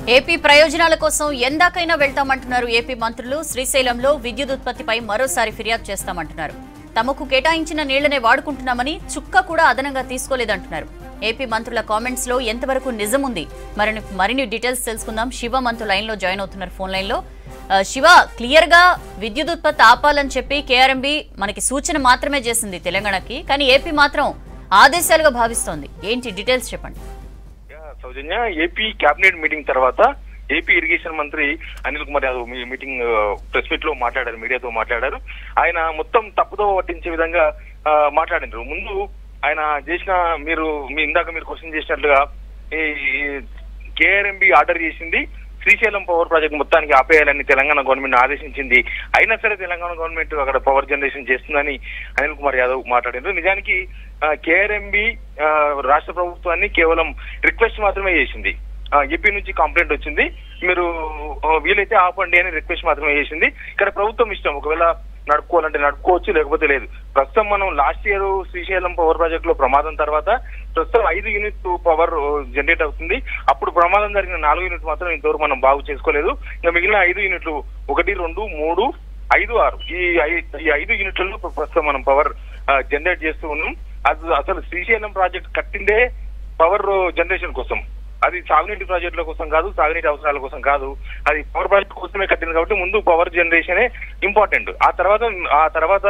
AP ప్రయోజనాల కోసం ఎందాకైనా వెళ్తామంటున్నారు AP మంత్రులు శ్రీశైలంలో విద్యుత్ ఉత్పత్తిపై మరోసారి ఫిర్యాదు చేస్తామంటున్నారు తమకు కేటాయించిన నీళ్లనే వాడుకుంటున్నామని చుక్క కూడా అదనంగా తీసుకోలేదంటున్నారు ఏపీ మంత్రుల కామెంట్స్ లో ఎంతవరకు నిజం ఉంది మరిన్ని మరిన్ని డీటెయిల్స్ తెలుసుకుందాం శివ మంత్రు లైన్ లో జాయిన్ అవుతున్నారు ఫోన్ లైన్ లో ఆ, శివ క్లియర్ గా విద్యుత్ ఉత్పత్తి ఆపాలని చెప్పి కేఆర్ఎంబి మనకి సూచన మాత్రమే చేసింది తెలంగాణకి కానీ ఏపీ మాత్రం ఆదేశాలుగా భావిస్తోంది ఏంటి డీటెయిల్స్ చెప్పండి yeah, Soujanya AP cabinet meeting తర్వాత ఏపీ ఇరిగేషన్ మంత్రి అనిల్ కుమార్ యాదవ్ మీ మీటింగ్ ప్రెస్ మీట్ లో మాట్లాడారు మీడియాతో మాట్లాడారు ఆయన మొత్తం తప్పుదో పట్టించే విధంగా ఆ, మాట్లాడినారు ముందు ఆయన చేసిన మీరు మీ ఇందాక మీరు క్వశ్చన్ చేసినట్లుగా ఈ కేఆర్ఎంబి ఆర్డర్ చేసింది శ్రీశైలం పవర్ ప్రాజెక్ట్ మొత్తానికి ఆపేయాలని తెలంగాణ గవర్నమెంట్ ఆదేశించింది అయినా సరే తెలంగాణ గవర్నమెంట్ అక్కడ పవర్ జనరేషన్ చేస్తుందని అనిల్ కుమార్ యాదవ్ మాట్లాడారు నిజానికి కేఆర్ఎంబి రాష్ట్ర ప్రభుత్వాన్ని కేవలం రిక్వెస్ట్ మాత్రమే చేసింది ఆ, ఏపీ నుంచి కంప్లైంట్ వచ్చింది మీరు ఆ, వీలైతే ఆపండి అని రిక్వెస్ట్ మాత్రమే చేసింది ఇక్కడ ప్రభుత్వం ఇష్టం ఒకవేళ నడుపుకోవాలంటే నడుపుకోవచ్చు లేకపోతే లేదు ప్రస్తుతం మనం last year Srisailam power project లో ప్రమాదం తర్వాత ప్రస్తుతం ఐదు యూనిట్ పవర్ జనరేట్ అవుతుంది అప్పుడు ప్రమాదం జరిగిన నాలుగు యూనిట్ మాత్రం ఇంతవరకు మనం బాగు చేసుకోలేదు ఇంకా మిగిలిన ఐదు యూనిట్లు ఒకటి రెండు మూడు ఐదు ఆరు ఈ ఐ- ఈ ఐదు యూనిట్లలో ప్రస్తుతం మనం పవర్ జనరేట్ చేస్తూ ఉన్నాం అది అసలు శ్రీశైలం ప్రాజెక్ట్ కట్టిందే పవర్ జనరేషన్ కోసం అది సాగునీటి ప్రాజెక్టుల కోసం కాదు సాగునీటి అవసరాల కోసం కాదు అది పవర్ ప్రాజెక్ట్ కోసమే కట్టింది కాబట్టి ముందు పవర్ జనరేషనే ఇంపార్టెంట్ ఆ తర్వాత ఆ తర్వాత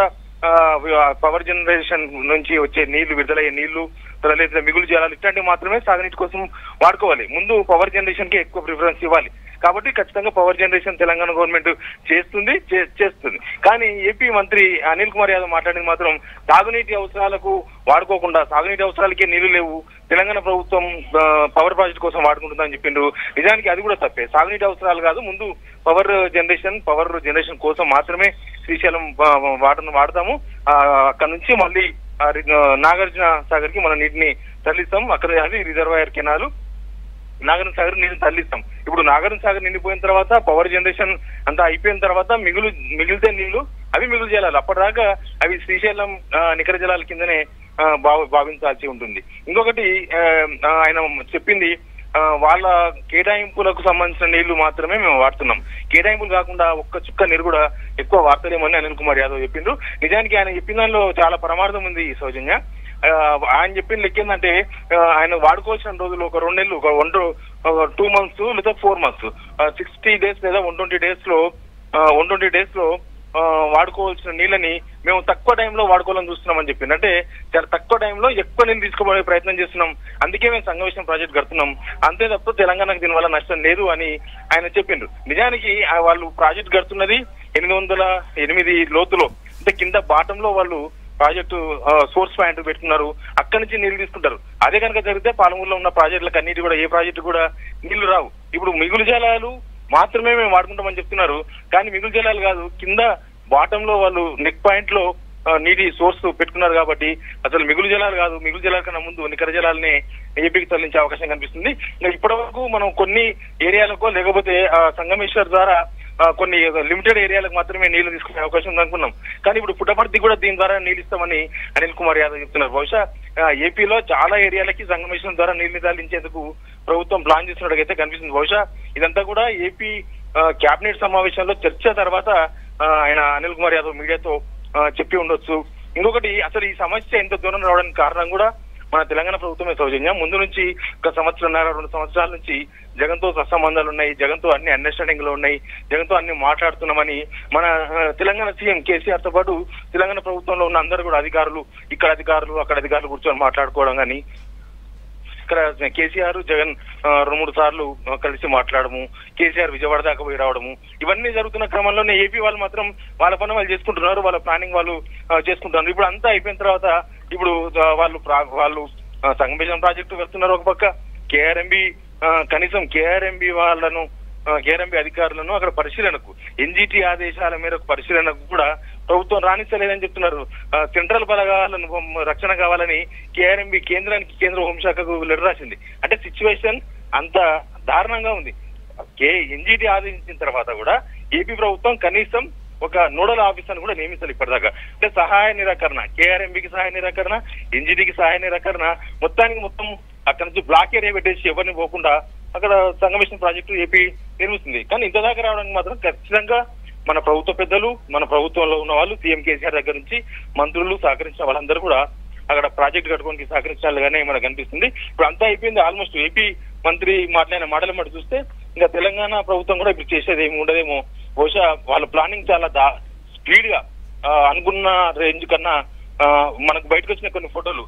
పవర్ జనరేషన్ నుంచి వచ్చే నీళ్లు విడుదలయ్యే నీళ్లు లేదా మిగులు జలాలు ఇట్లాంటివి మాత్రమే సాగునీటి కోసం వాడుకోవాలి ముందు పవర్ జనరేషన్ కి ఎక్కువ ప్రిఫరెన్స్ ఇవ్వాలి కాబట్టి ఖచ్చితంగా పవర్ జనరేషన్ తెలంగాణ గవర్నమెంట్ చేస్తుంది చే- చేస్తుంది కానీ ఏపీ మంత్రి అనిల్ కుమార్ యాదవ్ మాట్లాడింది మాత్రం తాగునీటి అవసరాలకు వాడుకోకుండా సాగునీటి అవసరాలకే నీళ్లు లేవు తెలంగాణ ప్రభుత్వం ఆ, పవర్ ప్రాజెక్ట్ కోసం వాడుకుంటుందని చెప్పిండు నిజానికి అది కూడా తప్పే సాగునీటి అవసరాలు కాదు ముందు పవర్ జనరేషన్ పవర్ జనరేషన్ కోసం మాత్రమే శ్రీశైలం ఆ, వాటర్ను వాడతాము ఆ, అక్కడ నుంచి మళ్ళీ ఆ, రి- ఆ, నాగార్జున సాగర్ కి మనం నీటిని తరలిస్తాం అక్కడ అది రిజర్వాయర్ కెనాలు నాగార్జున సాగర్ నీళ్ళు తరలిస్తాం ఇప్పుడు నాగార్జున సాగర్ నిండిపోయిన తర్వాత పవర్ జనరేషన్ అంతా అయిపోయిన తర్వాత మిగులు మిగిలితే నీళ్లు అవి మిగులు జలాలు అప్పటిదాకా అవి శ్రీశైలం ఆ, నికర జలాల కిందనే ఆ, భావ భావించాల్సి ఉంటుంది ఇంకొకటి ఆ, ఆ, ఆయన చెప్పింది ఆ, వాళ్ళ కేటాయింపులకు సంబంధించిన నీళ్లు మాత్రమే మేము వాడుతున్నాం కేటాయింపులు కాకుండా ఒక్క చుక్క నీరు కూడా ఎక్కువ వాడతలేమని అనిల్ కుమార్ యాదవ్ చెప్పిండు నిజానికి ఆయన చెప్పిన దానిలో చాలా ప్రమాదం ఉంది ఈ సౌజన్య ఆ, ఆయన చెప్పిన లెక్క ఏంటంటే ఆ, ఆయన వాడుకోవాల్సిన రోజులు ఒక రెండు నెలలు ఒక వన్ టూ మంత్స్ లేదా ఫోర్ మంత్స్ సిక్స్టీ డేస్ లేదా వన్ ట్వంటీ డేస్ లో వన్ ట్వంటీ డేస్ లో ఆ, వాడుకోవాల్సిన నీళ్ళని మేము తక్కువ టైంలో వాడుకోవాలని చూస్తున్నామని చెప్పింది అంటే చాలా తక్కువ టైంలో ఎక్కువ నీళ్ళు తీసుకోబడే ప్రయత్నం చేస్తున్నాం అందుకే మేము సంగవేశం ప్రాజెక్ట్ కడుతున్నాం అంతే తప్ప తెలంగాణకు దీనివల్ల నష్టం లేదు అని ఆయన చెప్పిండ్రు నిజానికి ఆ వాళ్ళు ప్రాజెక్ట్ కడుతున్నది ఎనిమిది వందల ఎనిమిది లోతులో అంటే కింద బాటంలో వాళ్ళు ప్రాజెక్టు సోర్స్ పాయింట్ పెట్టుకున్నారు అక్కడి నుంచి నీళ్లు తీసుకుంటారు అదే కనుక జరిగితే పాలమూరులో ఉన్న ప్రాజెక్టులకు అన్నిటి కూడా ఏ ప్రాజెక్టు కూడా నీళ్లు రావు ఇప్పుడు మిగులు జలాలు మాత్రమే మేము వాడుకుంటామని చెప్తున్నారు కానీ మిగులు జలాలు కాదు కింద బాటం లో వాళ్ళు నెక్ పాయింట్ లో ఆ, నీటి సోర్స్ పెట్టుకున్నారు కాబట్టి అసలు మిగులు జలాలు కాదు మిగులు జలాల కన్నా ముందు నికర జలాలని ఏపీకి తరలించే అవకాశం కనిపిస్తుంది ఇంకా ఇప్పటి వరకు మనం కొన్ని ఏరియాలకో లేకపోతే ఆ, సంగమేశ్వర్ ద్వారా ఆ, కొన్ని లిమిటెడ్ ఏరియాలకు మాత్రమే నీళ్లు తీసుకునే అవకాశం ఉంది అనుకున్నాం కానీ ఇప్పుడు పుట్టపర్తి కూడా దీని ద్వారా నీళ్ళు ఇస్తామని అనిల్ కుమార్ యాదవ్ చెప్తున్నారు బహుశా ఆ, ఏపీలో చాలా ఏరియాలకి సంగమేశ్వరం ద్వారా నీళ్లు తరలించేందుకు ప్రభుత్వం ప్లాన్ చేస్తున్నట్టుగా కనిపిస్తుంది బహుశా ఇదంతా కూడా ఏపీ కేబినెట్ సమావేశంలో చర్చ తర్వాత ఆ, ఆయన అనిల్ కుమార్ యాదవ్ మీడియాతో ఆ, చెప్పి ఉండొచ్చు ఇంకొకటి అసలు ఈ సమస్య ఎంత దూరం రావడానికి కారణం కూడా మన తెలంగాణ ప్రభుత్వమే సౌజన్యం ముందు నుంచి ఒక సంవత్సరంన్నర రెండు సంవత్సరాల నుంచి జగన్తో సత్సంబంధాలు ఉన్నాయి జగన్తో అన్ని అండర్స్టాండింగ్ లో ఉన్నాయి జగన్తో అన్ని మాట్లాడుతున్నామని మన ఆ, తెలంగాణ సీఎం కేసీఆర్ తో పాటు తెలంగాణ ప్రభుత్వంలో ఉన్న అందరూ కూడా అధికారులు ఇక్కడ అధికారులు అక్కడ అధికారులు కూర్చొని మాట్లాడుకోవడం కానీ ఇక్కడ కేసీఆర్ జగన్ ఆ, రెండు మూడు సార్లు ఆ, కలిసి మాట్లాడము కేసీఆర్ విజయవాడ దాకా పోయి రావడము ఇవన్నీ జరుగుతున్న క్రమంలోనే ఏపీ వాళ్ళు మాత్రం వాళ్ళ పని వాళ్ళు చేసుకుంటున్నారు వాళ్ళ ప్లానింగ్ వాళ్ళు ఆ, చేసుకుంటున్నారు ఇప్పుడు అంతా అయిపోయిన తర్వాత ఇప్పుడు ఆ, వాళ్ళు ప్రా- వాళ్ళు ఆ, సంగమేశం ప్రాజెక్టు వెళ్తున్నారు ఒక పక్క కేఆర్ఎంబి కనీసం కేఆర్ఎంబి వాళ్ళను కేఆర్ఎంబి అధికారులను అక్కడ పరిశీలనకు ఎన్జిటి ఆదేశాల మేరకు పరిశీలనకు కూడా ప్రభుత్వం రాణిస్తలేదని చెప్తున్నారు ఆ, సెంట్రల్ బలగాలను బొమ్మ- రక్షణ కావాలని కేఆర్ఎంబి కేంద్రానికి కేంద్ర హోంశాఖకు లెటర్ రాసింది అంటే సిచ్యువేషన్ అంత దారుణంగా ఉంది కే ఎన్జిటి ఆదేశించిన తర్వాత కూడా ఏపీ ప్రభుత్వం కనీసం ఒక నోడల్ ఆఫీసర్ కూడా నియమించాలి ఇప్పటిదాకా అంటే సహాయ నిరాకరణ కేఆర్ఎంబికి సహాయ నిరాకరణ ఎన్జిటికి సహాయ నిరాకరణ మొత్తానికి మొత్తం అక్కడ నుంచి బ్లాక్ ఏరియా పెట్టేసి ఎవరిని పోకుండా అక్కడ సంగమేశ్వరం ప్రాజెక్టు ఏపీ నిర్మిస్తుంది కానీ ఇంత దాకా రావడానికి మాత్రం ఖచ్చితంగా మన ప్రభుత్వ పెద్దలు మన ప్రభుత్వంలో ఉన్న వాళ్ళు సీఎం కేసీఆర్ దగ్గర నుంచి మంత్రులు సహకరించిన వాళ్ళందరూ కూడా అక్కడ ప్రాజెక్ట్ కట్టుకోవడానికి సహకరించాలిగానే మనకు కనిపిస్తుంది ఇప్పుడు అంతా అయిపోయింది ఆల్మోస్ట్ ఏపీ మంత్రి మాట్లాడిన మాటలు మాట చూస్తే ఇంకా తెలంగాణ ప్రభుత్వం కూడా ఇప్పుడు చేసేది ఏమి ఉండదేమో బహుశా వాళ్ళ ప్లానింగ్ చాలా దా స్పీడ్ గా ఆ, అనుకున్న రేంజ్ కన్నా ఆ, మనకు బయటకు వచ్చిన కొన్ని ఫోటోలు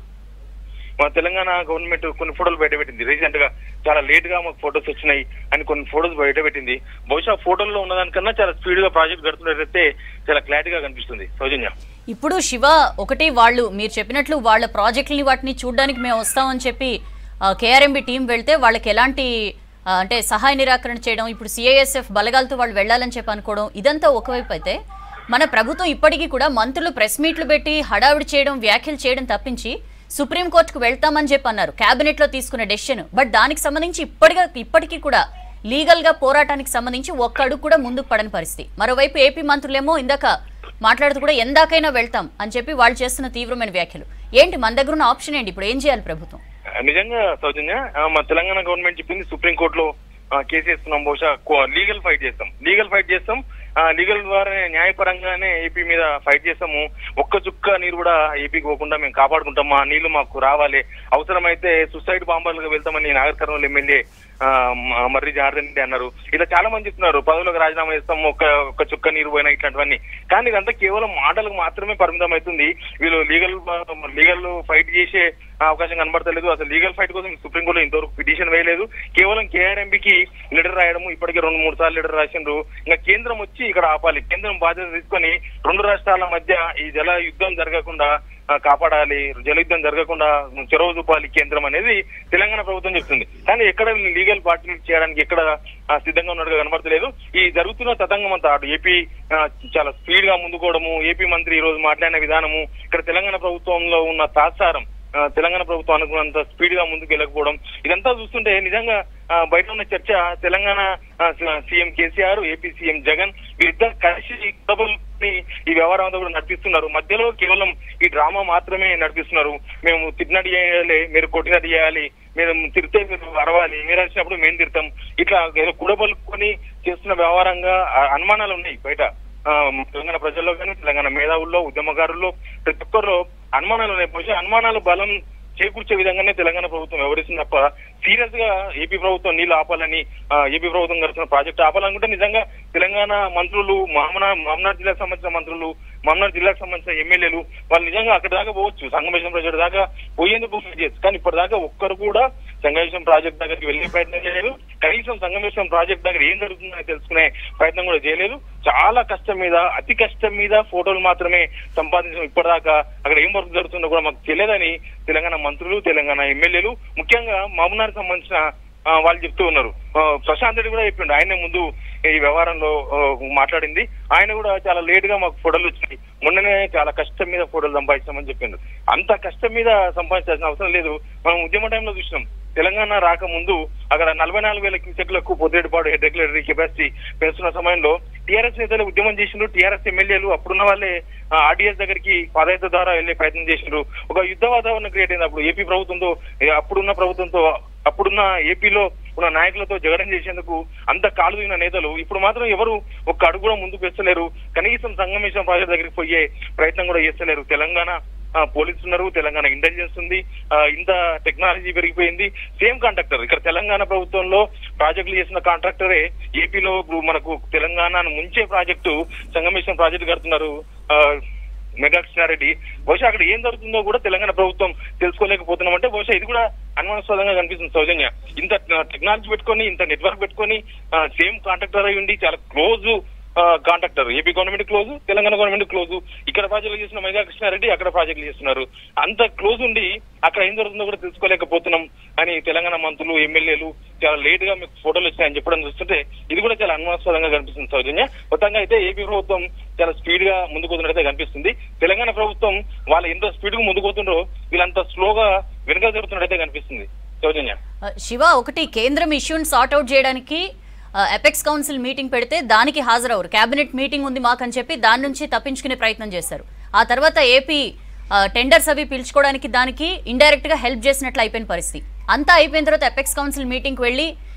మన తెలంగాణ గవర్నమెంట్ కొన్ని ఫోటోలు బయటపెట్టింది రీసెంట్ గా చాలా లేట్ గా మాకు ఫోటోస్ వచ్చినాయి అని కొన్ని ఫోటోస్ బయటపెట్టింది బహుశా ఫోటోల్లో ఉన్నదానికన్నా చాలా స్పీడ్ గా ప్రాజెక్ట్ కడుతున్నట్టయితే చాలా క్లారిటీగా కనిపిస్తుంది సౌజన్య ఇప్పుడు శివ ఒకటి వాళ్ళు మీరు చెప్పినట్లు వాళ్ళ ప్రాజెక్టులని వాటిని చూడడానికి మేము వస్తామని చెప్పి కేఆర్ఎంబి టీం వెళ్తే వాళ్ళకి ఎలాంటి ఆ, అంటే సహాయ నిరాకరణ చేయడం ఇప్పుడు సిఐఎస్ఎఫ్ బలగాలతో వాళ్ళు వెళ్ళాలని చెప్పి అనుకోవడం ఇదంతా ఒకవైపు అయితే మన ప్రభుత్వం ఇప్పటికీ కూడా మంత్రులు ప్రెస్ మీట్లు పెట్టి హడావిడి చేయడం వ్యాఖ్యలు చేయడం తప్పించి సుప్రీంకోర్టుకు వెళ్తామని చెప్పి అన్నారు కేబినెట్ లో తీసుకున్న డెసిషన్ బట్ దానికి సంబంధించి ఇప్పటిగా ఇప్పటికీ కూడా లీగల్ గా పోరాటానికి సంబంధించి ఒక్క అడుగు కూడా ముందుకు పడని పరిస్థితి మరోవైపు ఏపీ మంత్రులేమో ఇందాక మాట్లాడుతూ కూడా ఎందాకైనా వెళ్తాం అని చెప్పి వాళ్ళు చేస్తున్న తీవ్రమైన వ్యాఖ్యలు ఏంటి మన దగ్గర ఉన్న ఆప్షన్ ఏంటి ఇప్పుడు ఏం చేయాలి ప్రభుత్వం నిజంగా సౌజన్య ఆ, మన తెలంగాణ గవర్నమెంట్ చెప్పింది సుప్రీంకోర్టులో కేసు వేస్తున్నాం బహుశా లీగల్ ఫైట్ చేస్తాం లీగల్ ఫైట్ చేస్తాం లీగల్ ద్వారా న్యాయపరంగానే ఏపీ మీద ఫైట్ చేస్తాము ఒక్క చుక్క నీరు కూడా ఏపీకి పోకుండా మేము కాపాడుకుంటాం మా నీళ్లు మాకు రావాలి అవసరమైతే సుసైడ్ బాంబర్లుగా వెళ్తామని నాగర్ కర్నూలు ఎమ్మెల్యే ఆ, మ- మర్రి జనార్దన్ రెడ్డి అన్నారు ఇలా చాలా మంది చెప్తున్నారు పదవులకు రాజీనామా చేస్తాం ఒక్క ఒక్క చుక్క నీరు పోయినా ఇట్లాంటివన్నీ కానీ ఇదంతా కేవలం మాటలకు మాత్రమే పరిమితం అవుతుంది వీళ్ళు లీగల్ లీగల్ ఫైట్ చేసే అవకాశం కనబడతలేదు అసలు లీగల్ ఫైట్ కోసం సుప్రీంకోర్టులో ఇంతవరకు పిటిషన్ వేయలేదు కేవలం కేఆర్ఎంబికి లెటర్ రాయడము ఇప్పటికే రెండు మూడు సార్లు లెటర్ రాసిండ్రు ఇంకా కేంద్రం వచ్చి ఇక్కడ ఆపాలి కేంద్రం బాధ్యత తీసుకొని రెండు రాష్ట్రాల మధ్య ఈ జల యుద్ధం జరగకుండా ఆ, కాపాడాలి జల యుద్ధం జరగకుండా చొరవ చూపాలి కేంద్రం అనేది తెలంగాణ ప్రభుత్వం చెప్తుంది కానీ ఎక్కడ లీగల్ పార్టీలు చేయడానికి ఎక్కడ ఆ, సిద్ధంగా ఉన్నట్టుగా కనబడతలేదు ఈ జరుగుతున్న తతంగం అంతా అటు ఏపీ ఆ, చాలా స్పీడ్ గా ముందుకోవడము ఏపీ మంత్రి ఈ రోజు మాట్లాడిన విధానము ఇక్కడ తెలంగాణ ప్రభుత్వంలో ఉన్న తాత్సారం ఆ, తెలంగాణ ప్రభుత్వం అనుకున్నంత స్పీడ్ గా ముందుకు వెళ్ళకపోవడం ఇదంతా చూస్తుంటే నిజంగా ఆ, బయట ఉన్న చర్చ తెలంగాణ ఆ, CM KCR AP CM Jagan వీరిద్దరు కలిసి డబుల్ ని ఈ వ్యవహారం అంతా కూడా నడిపిస్తున్నారు మధ్యలో కేవలం ఈ డ్రామా మాత్రమే నడిపిస్తున్నారు మేము తిట్టినట్టు చేయాలి మీరు కొట్టినట్టు చేయాలి మీరు తిరితే మీరు అరవాలి మీరు వచ్చినప్పుడు మేము తిడతాం ఇట్లా ఏదో కూడబలుకొని చేస్తున్న వ్యవహారంగా ఆ, అనుమానాలు ఉన్నాయి బయట ఆ, తెలంగాణ ప్రజల్లో కానీ తెలంగాణ మేధావుల్లో ఉద్యమకారుల్లో ప్రతి ఒక్కరిలో అనుమానాలు ఉన్నాయి బహుశా అనుమానాలు బలం చేకూర్చే విధంగానే తెలంగాణ ప్రభుత్వం వ్యవహరిస్తుంది తప్ప సీరియస్ గా ఏపీ ప్రభుత్వం నీళ్లు ఆపాలని ఆ, ఏపీ ప్రభుత్వం గడుస్తున్న ప్రాజెక్ట్ ఆపాలనుకుంటే నిజంగా తెలంగాణ మంత్రులు మామనా మామనార్ జిల్లాకు సంబంధించిన మంత్రులు మామనార్ జిల్లాకు సంబంధించిన ఎమ్మెల్యేలు వాళ్ళు నిజంగా అక్కడి దాకా పోవచ్చు సంగమేశ్వరం ప్రాజెక్ట్ దాకా పోయేందుకు ఫైట్ చేయొచ్చు కానీ ఇప్పటిదాకా ఒక్కరు కూడా సంగమేశ్వరం ప్రాజెక్ట్ దగ్గరికి వెళ్ళే ప్రయత్నం చేయలేదు కనీసం సంగమేశ్వరం ప్రాజెక్ట్ దగ్గర ఏం జరుగుతుందని తెలుసుకునే ప్రయత్నం కూడా చేయలేదు చాలా కష్టం మీద అతి కష్టం మీద ఫోటోలు మాత్రమే సంపాదించడం ఇప్పటిదాకా అక్కడ ఏం వర్క్ జరుగుతుందో కూడా మాకు తెలియదని తెలంగాణ మంత్రులు తెలంగాణ ఎమ్మెల్యేలు ముఖ్యంగా మామూనార్ సంబంధించిన ఆ, వాళ్ళు చెప్తూ ఉన్నారు ఆ, ప్రశాంత్ రెడ్డి కూడా చెప్పిండు ఆయన ముందు ఈ వ్యవహారంలో ఆ, మాట్లాడింది ఆయన కూడా చాలా లేట్ గా మాకు ఫోటోలు వచ్చినాయి మొన్ననే చాలా కష్టం మీద ఫోటోలు సంపాదించామని చెప్పిండు అంత కష్టం మీద సంపాదించాల్సిన అవసరం లేదు మనం ఉద్యమ టైంలో చూసినాం తెలంగాణ రాకముందు అక్కడ నలభై నాలుగు వేల క్యూసెక్లకు పొద్దుపాడు హెడ్ రెగ్యులేటరీ కెపాసిటీ పెంచుతున్న సమయంలో టీఆర్ఎస్ నేతలు ఉద్యమం చేసిండ్రు టీఆర్ఎస్ ఎమ్మెల్యేలు అప్పుడున్న వాళ్ళే ఆర్డీఎస్ దగ్గరికి పాదయాత్ర ద్వారా వెళ్లే ప్రయత్నం చేసిండ్రు ఒక యుద్ధ వాతావరణం క్రియేట్ అయింది అప్పుడు ఏపీ ప్రభుత్వంతో ఏ, అప్పుడున్న ప్రభుత్వంతో అప్పుడున్న ఏపీలో ఉన్న నాయకులతో జగడం చేసేందుకు అంత కాలు దిగిన నేతలు ఇప్పుడు మాత్రం ఎవరు ఒక్క అడుగు కూడా ముందుకు వేస్తలేరు కనీసం సంగమేశ్వరం ప్రాజెక్ట్ దగ్గరికి పోయే ప్రయత్నం కూడా చేస్తలేరు తెలంగాణ ఆ, పోలీసులు ఉన్నారు తెలంగాణ ఇంటెలిజెన్స్ ఉంది ఆ, ఇంత టెక్నాలజీ పెరిగిపోయింది సేమ్ కాంట్రాక్టర్ ఇక్కడ తెలంగాణ ప్రభుత్వంలో ప్రాజెక్టులు చేసిన కాంట్రాక్టరే ఏపీలో ఇప్పుడు మనకు తెలంగాణను ముంచే ప్రాజెక్టు సంగమేశ్వరం ప్రాజెక్టు కడుతున్నారు ఆ, మెగా కృష్ణారెడ్డి బహుశా అక్కడ ఏం జరుగుతుందో కూడా తెలంగాణ ప్రభుత్వం తెలుసుకోలేకపోతున్నాం అంటే బహుశా ఇది కూడా అనుమానాస్పదంగా కనిపిస్తుంది సౌజన్య ఇంత టెక్నాలజీ పెట్టుకొని ఇంత నెట్వర్క్ పెట్టుకొని సేమ్ కాంట్రాక్టర్ అయి ఉండి చాలా close contractor AP government close Telangana government close ఇక్కడ ప్రాజెక్టులు చేసిన మెగా కృష్ణారెడ్డి అక్కడ ప్రాజెక్టులు చేస్తున్నారు అంత క్లోజ్ ఉండి అక్కడ ఏం జరుగుతుందో కూడా తెలుసుకోలేకపోతున్నాం అని తెలంగాణ మంత్రులు ఎమ్మెల్యేలు చాలా లేట్ గా మీకు ఫోటోలు వచ్చాయని చెప్పడం చూస్తుంటే ఇది కూడా చాలా అనుమానాస్పదంగా కనిపిస్తుంది సౌజన్య మొత్తంగా అయితే ఏపీ ప్రభుత్వం చాలా స్పీడ్ గా ముందుకు పోతున్నట్టయితే కనిపిస్తుంది తెలంగాణ ప్రభుత్వం వాళ్ళు ఎంత స్పీడ్ గా ముందుకు పోతుండ్రో వీళ్ళంత స్లోగా వెనుక జరుగుతున్నట్టయితే కనిపిస్తుంది సౌజన్య ఆ, శివ ఒకటి కేంద్రం ఇష్యూని సార్ట్అవుట్ చేయడానికి ఎపెక్స్ కౌన్సిల్ మీటింగ్ పెడితే దానికి హాజరవరు కేబినెట్ మీటింగ్ ఉంది మాకని చెప్పి దాని నుంచి తప్పించుకునే ప్రయత్నం చేశారు ఆ తర్వాత ఏపీ టెండర్స్ అవి పిలుచుకోవడానికి దానికి ఇండైరెక్ట్ గా హెల్ప్ చేసినట్లు అయిపోయిన పరిస్థితి అంతా అయిపోయిన తర్వాత ఎపెక్స్ కౌన్సిల్ మీటింగ్కి వెళ్ళి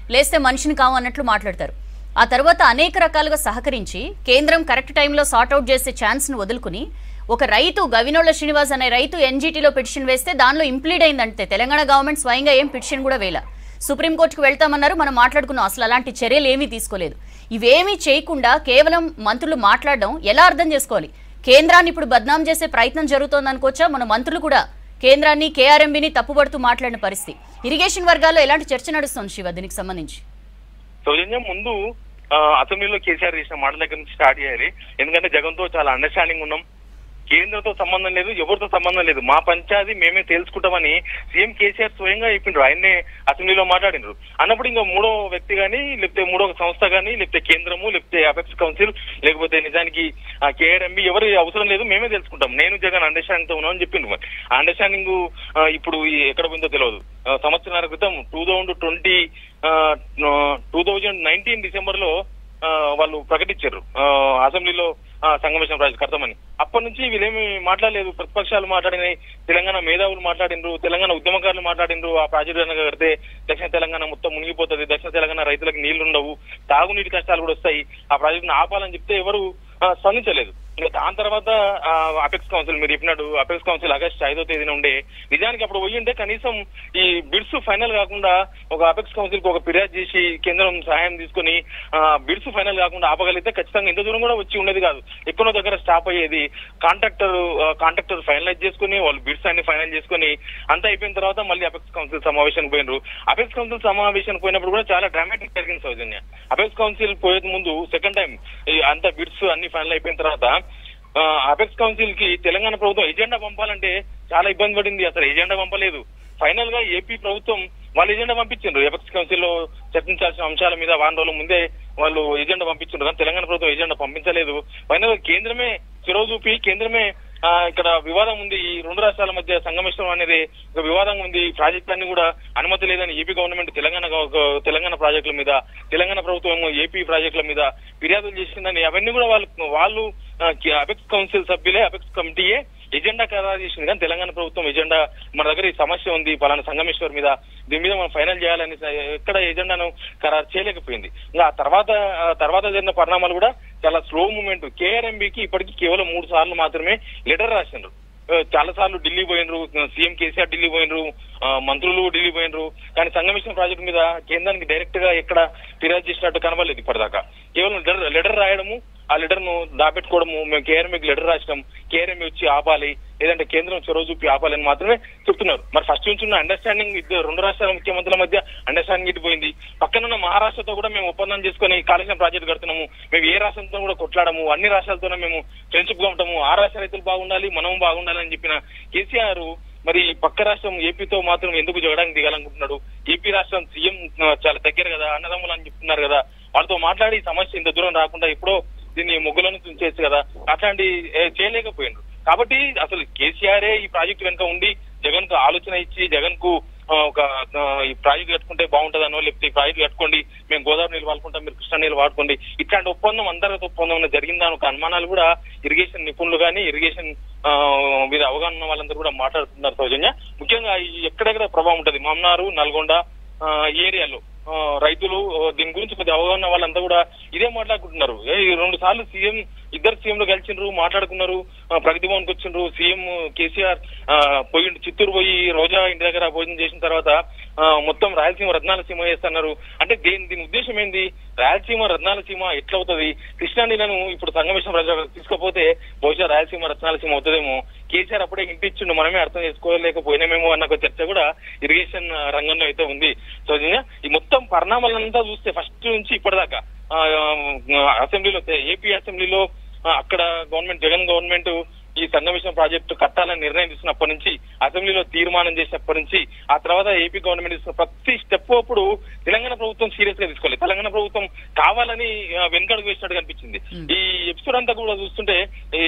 లేస్తే మనిషిని కావు అన్నట్లు మాట్లాడతారు ఆ తర్వాత అనేక రకాలుగా సహకరించి కేంద్రం కరెక్ట్ టైంలో సార్ట్అవుట్ చేసే ఛాన్స్ను వదులుకుని ఒక రైతు గవినోళ్ల శ్రీనివాస్ అనే రైతు ఎన్జీటీలో పిటిషన్ వేస్తే దానిలో ఇంప్లీడ్ అయిందంటే తెలంగాణ గవర్నమెంట్ స్వయంగా ఏం పిటిషన్ కూడా వేల సుప్రీంకోర్టుకు వెళ్తామన్నారు మనం మాట్లాడుకున్నాం అసలు అలాంటి చర్యలు ఏమీ తీసుకోలేదు ఇవేమీ చేయకుండా కేవలం మంత్రులు మాట్లాడడం ఎలా అర్థం చేసుకోవాలి కేంద్రాన్ని ఇప్పుడు బద్నాం చేసే ప్రయత్నం జరుగుతోంది అనుకోవచ్చా మన మంత్రులు కూడా కేంద్రాన్ని కేఆర్ఎంబీని తప్పుపడుతూ మాట్లాడిన పరిస్థితి ఇరిగేషన్ వర్గాల్లో ఎలాంటి చర్చ నడుస్తోంది శివ దీనికి సంబంధించి సౌజన్య ముందు ఆ, అసెంబ్లీలో కేసీఆర్ చేసిన మాటల దగ్గర నుంచి స్టార్ట్ చేయాలి ఎందుకంటే జగన్ తో చాలా అండర్స్టాండింగ్ ఉన్నాం కేంద్రంతో సంబంధం లేదు ఎవరితో సంబంధం లేదు మా పంచాయతీ మేమే తెలుసుకుంటామని సీఎం కేసీఆర్ స్వయంగా చెప్పిండ్రు ఆయన్నే అసెంబ్లీలో మాట్లాడినరు అన్నప్పుడు ఇంకా మూడో వ్యక్తి కానీ లేకపోతే మూడో సంస్థ కానీ లేకపోతే కేంద్రము లేకపోతే అపెక్స్ కౌన్సిల్ లేకపోతే నిజానికి కేఆర్ఎంబి ఎవరు అవసరం లేదు మేమే తెలుసుకుంటాం నేను జగన్ అండర్స్టాండింగ్ తో ఉన్నామని చెప్పిండు మరి ఆ అండర్స్టాండింగ్ ఇప్పుడు ఈ ఎక్కడ పోయిందో తెలియదు ఆ, సంవత్సరాల క్రితం two thousand twenty two thousand nineteen December లో ఆ, వాళ్ళు ప్రకటించారు ఆ, అసెంబ్లీలో ఆ, సంగమేశ్వరం ప్రాజెక్ట్ కడతామని అప్పటి నుంచి వీళ్ళేమి మాట్లాడలేదు ప్రతిపక్షాలు మాట్లాడినాయి తెలంగాణ మేధావులు మాట్లాడిండ్రు తెలంగాణ ఉద్యమకారులు మాట్లాడిండ్రు ఆ ప్రాజెక్టు కనుక కడితే దక్షిణ తెలంగాణ మొత్తం మునిగిపోతుంది దక్షిణ తెలంగాణ రైతులకు నీళ్లు ఉండవు తాగునీటి కష్టాలు కూడా వస్తాయి ఆ ప్రాజెక్టును ఆపాలని చెప్తే ఎవరు ఆ, స్పందించలేదు ఇంకా దాని తర్వాత అపెక్స్ కౌన్సిల్ మీరు చెప్పినట్టు అపెక్స్ కౌన్సిల్ ఆగస్ట్ ఐదో తేదీన ఉండే నిజానికి అప్పుడు పోయి ఉంటే కనీసం ఈ బిడ్స్ ఫైనల్ కాకుండా ఒక అపెక్స్ కౌన్సిల్ కి ఒక ఫిర్యాదు చేసి కేంద్రం సహాయం తీసుకుని బిడ్స్ ఫైనల్ కాకుండా ఆపగలిగితే ఖచ్చితంగా ఇంత దూరం కూడా వచ్చి ఉండేది కాదు ఎక్కడో దగ్గర స్టాప్ అయ్యేది కాంట్రాక్టర్ కాంట్రాక్టర్ ఫైనలైజ్ చేసుకుని వాళ్ళు బిడ్స్ అన్ని ఫైనల్ చేసుకుని అంతా అయిపోయిన తర్వాత మళ్ళీ అపెక్స్ కౌన్సిల్ సమావేశానికి పోయినరు అపెక్స్ కౌన్సిల్ సమావేశానికి పోయినప్పుడు కూడా చాలా డ్రామాటిక్ జరిగింది సౌజన్య అపెక్స్ కౌన్సిల్ పోయే ముందు సెకండ్ టైం అంత బిడ్స్ అన్ని ఫైనల్ అయిపోయిన తర్వాత అపెక్స్ కౌన్సిల్ కి తెలంగాణ ప్రభుత్వం ఎజెండా పంపాలంటే చాలా ఇబ్బంది పడింది అసలు ఎజెండా పంపలేదు ఫైనల్ గా ఏపీ ప్రభుత్వం వాళ్ళు ఎజెండా పంపించారు ఎపెక్స్ కౌన్సిల్ లో చర్చించాల్సిన అంశాల మీద వారం రోజుల ముందే వాళ్ళు ఎజెండా పంపించారు కానీ తెలంగాణ ప్రభుత్వం ఎజెండా పంపించలేదు ఫైనల్ గా కేంద్రమే చొరవ చూపి కేంద్రమే ఆ, ఇక్కడ వివాదం ఉంది ఈ రెండు రాష్ట్రాల మధ్య సంగమిష్టం అనేది ఒక వివాదం ఉంది ఈ ప్రాజెక్టులన్నీ కూడా అనుమతి లేదని ఏపీ గవర్నమెంట్ తెలంగాణ గవ- తెలంగాణ ప్రాజెక్టుల మీద తెలంగాణ ప్రభుత్వం ఏమో ఏపీ ప్రాజెక్టుల మీద ఫిర్యాదులు చేసిందని అవన్నీ కూడా వాళ్ళు వాళ్ళు ఆ, కి- అపెక్స్ కౌన్సిల్ సభ్యులే అపెక్స్ కమిటీయే ఎజెండా ఖరారు చేసింది కానీ తెలంగాణ ప్రభుత్వం ఎజెండా మన దగ్గర ఈ సమస్య ఉంది పలానా సంగమేశ్వర్ మీద దీని మీద మనం ఫైనల్ చేయాలని స- ఎక్కడ ఎజెండాను ఖరారు చేయలేకపోయింది ఇంకా ఆ తర్వాత ఆ తర్వాత జరిగిన పరిణామాలు కూడా చాలా స్లో మూమెంట్ కేఆర్ఎంబికి ఇప్పటికీ కేవలం మూడు సార్లు మాత్రమే లెటర్ రాసిండ్రు ఆ, చాలా సార్లు ఢిల్లీ పోయినరు సీఎం కేసీఆర్ ఢిల్లీ పోయినరు ఆ, మంత్రులు ఢిల్లీ పోయినరు కానీ సంగమేశ్వరం ప్రాజెక్టు మీద కేంద్రానికి డైరెక్ట్ గా ఎక్కడ ఫిర్యాదు చేసినట్టు కనబడలేదు ఇప్పటిదాకా కేవలం లెటర్ లెటర్ రాయడము ఆ లెటర్ ను దాపెట్టుకోవడము మేము కేఆర్ఎంకి లెటర్ రాసినాం కేఆర్ఎంఏ వచ్చి ఆపాలి లేదంటే కేంద్రం చొరవ చూపి ఆపాలని మాత్రమే చెప్తున్నారు మరి ఫస్ట్ నుంచి ఉన్న అండర్స్టాండింగ్ ఇద్దరు రెండు రాష్ట్రాల ముఖ్యమంత్రుల మధ్య అండర్స్టాండింగ్ ఇటుపోయింది పక్కనున్న మహారాష్ట్రతో కూడా మేము ఒప్పందం చేసుకుని కాళేశ్వరం ప్రాజెక్ట్ కడుతున్నాము మేము ఏ రాష్ట్రంతో కూడా కొట్లాడము అన్ని రాష్ట్రాలతోనే మేము ఫ్రెండ్షిప్ గా ఉంటాము ఆ రాష్ట్ర రైతులు బాగుండాలి మనం బాగుండాలి అని చెప్పిన కేసీఆర్ మరి పక్క రాష్ట్రం ఏపీతో మాత్రం ఎందుకు జగడానికి దిగాలనుకుంటున్నాడు ఏపీ రాష్ట్రం సీఎం చాలా దగ్గర కదా అన్నదమ్ములు అని చెప్తున్నారు కదా వాళ్ళతో మాట్లాడి ఈ సమస్య ఇంత దూరం రాకుండా ఎప్పుడో దీన్ని మొగ్గులను తుంచేసి కదా అట్లాంటి ఏ, చేయలేకపోయిండ్రు కాబట్టి అసలు కేసీఆరే ఈ ప్రాజెక్టు వెనుక ఉండి జగన్ కు ఆలోచన ఇచ్చి జగన్ కు ఆ, ఒక ఆ, ఈ ప్రాజెక్ట్ కట్టుకుంటే బాగుంటుందనో లేకపోతే ఈ ప్రాజెక్ట్ కట్టుకోండి మేము గోదావరి నీళ్ళు వాడుకుంటాం మీరు కృష్ణా నీళ్ళు వాడుకోండి ఇట్లాంటి ఒప్పందం అందరితో ఒప్పందం ఉన్న జరిగిందా అని ఒక అనుమానాలు కూడా ఇరిగేషన్ నిపుణులు కానీ ఇరిగేషన్ ఆ, మీద అవగాహన ఉన్న వాళ్ళందరూ కూడా మాట్లాడుతున్నారు సౌజన్య ముఖ్యంగా ఈ ఎక్కడెక్కడ ప్రభావం ఉంటది మమ్నారు నల్గొండ ఆ, ఈ ఏరియాలో ఆ, రైతులు ఆ, దీని గురించి కొద్దిగా అవగాహన ఉన్న వాళ్ళంతా కూడా ఇదే మాట్లాడుకుంటున్నారు ఏ, ఈ రెండు సార్లు సీఎం ఇద్దరు సీఎంలు కలిసిండ్రు మాట్లాడుకున్నారు ఆ, ప్రగతి భవన్కి వచ్చిండ్రు సీఎం కేసీఆర్ ఆ, పోయి చిత్తూరు పోయి రోజా ఇంటి దగ్గర భోజనం చేసిన తర్వాత ఆ, మొత్తం రాయలసీమ రత్నాలసీమ చేస్తున్నారు అంటే దీని దీని ఉద్దేశం ఏంది రాయలసీమ రత్నాలసీమ ఎట్లవుతుంది కృష్ణా నీళ్ళను ఇప్పుడు సంగమేశ్వరం ప్రజలు తీసుకపోతే బహుశా రాయలసీమ రత్నాలసీమ అవుతుందేమో కేసీఆర్ అప్పుడే ఇంటి ఇచ్చిండు మనమే అర్థం చేసుకోలేకపోయినామేమో అన్న ఒక చర్చ కూడా ఇరిగేషన్ ఆ, రంగంలో అయితే ఉంది సో ఈ మొత్తం పరిణామాలంతా చూస్తే ఫస్ట్ నుంచి ఇప్పటిదాకా ఆ, ఆ, అసెంబ్లీలో ఏపీ అసెంబ్లీలో ఆ, అక్కడ గవర్నమెంట్ జగన్ గవర్నమెంట్ ఈ సంగమేశ్వరం ప్రాజెక్టు కట్టాలని నిర్ణయం తీసుకున్నప్పటి నుంచి అసెంబ్లీలో తీర్మానం చేసినప్పటి నుంచి ఆ తర్వాత ఏపీ గవర్నమెంట్ తీసుకున్న ప్రతి స్టెప్ అప్పుడు తెలంగాణ ప్రభుత్వం సీరియస్ గా తీసుకోలేదు తెలంగాణ ప్రభుత్వం కావాలని ఆ, వెనుకడుగు వేసినట్టు కనిపించింది ఈ ఎపిసోడ్ అంతా కూడా చూస్తుంటే ఈ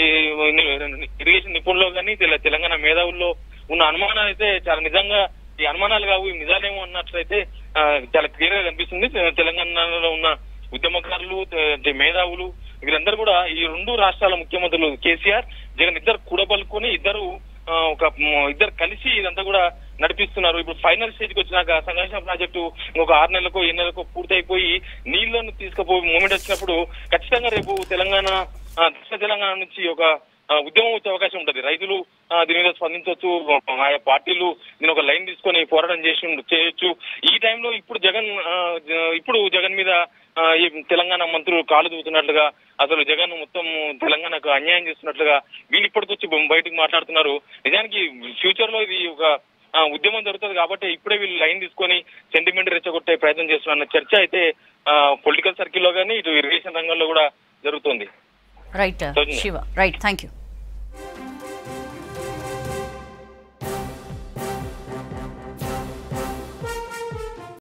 ఇరిగేషన్ నిపుణుల్లో కానీ తెలంగాణ మేధావుల్లో ఉన్న అనుమానాలు అయితే చాలా నిజంగా ఈ అనుమానాలు కావు ఈ నిజాలేమో అన్నట్లయితే ఆ, చాలా క్లియర్ గా కనిపిస్తుంది తెలంగాణలో ఉన్న ఉద్యమకారులు తే- మేధావులు వీళ్ళందరూ కూడా ఈ రెండు రాష్ట్రాల ముఖ్యమంత్రులు కేసీఆర్ జగన్ ఇద్దరు కూడబలుకొని ఇద్దరు ఆ, ఒక మ్, ఇద్దరు కలిసి ఇదంతా కూడా నడిపిస్తున్నారు ఇప్పుడు ఫైనల్ స్టేజ్ కి వచ్చినాక సంఘర్షణ ప్రాజెక్టు ఇంకొక ఆరు నెలలకు ఎన్ని నెలలకు పూర్తయిపోయి నీళ్లను తీసుకుపోయి మూమెంట్ వచ్చినప్పుడు ఖచ్చితంగా రేపు తెలంగాణ ఆ, దక్షిణ తెలంగాణ నుంచి ఒక ఆ, ఉద్యమం వచ్చే అవకాశం ఉంటది రైతులు ఆ, దీని మీద స్పందించవచ్చు ఆయా పార్టీలు దీని ఒక లైన్ తీసుకొని పోరాటం చేసి ఉండ- చేయొచ్చు ఈ టైంలో ఇప్పుడు జగన్ ఆ, జ- ఇప్పుడు జగన్ మీద ఆ, ఈ తెలంగాణ మంత్రులు కాలు దూతున్నట్లుగా అసలు జగన్ మొత్తం తెలంగాణకు అన్యాయం చేస్తున్నట్లుగా వీళ్ళు ఇప్పటికొచ్చి బయటకు మాట్లాడుతున్నారు నిజానికి ఫ్యూచర్ లో ఇది ఒక ఆ, ఉద్యమం జరుగుతుంది కాబట్టి ఇప్పుడే వీళ్ళు లైన్ తీసుకొని సెంటిమెంట్ రెచ్చగొట్టే ప్రయత్నం చేస్తున్న చర్చ అయితే పొలిటికల్ సర్కిల్లో కానీ ఇటు ఇరిగేషన్ రంగంలో కూడా జరుగుతుంది right Soujanya. Siva right thank you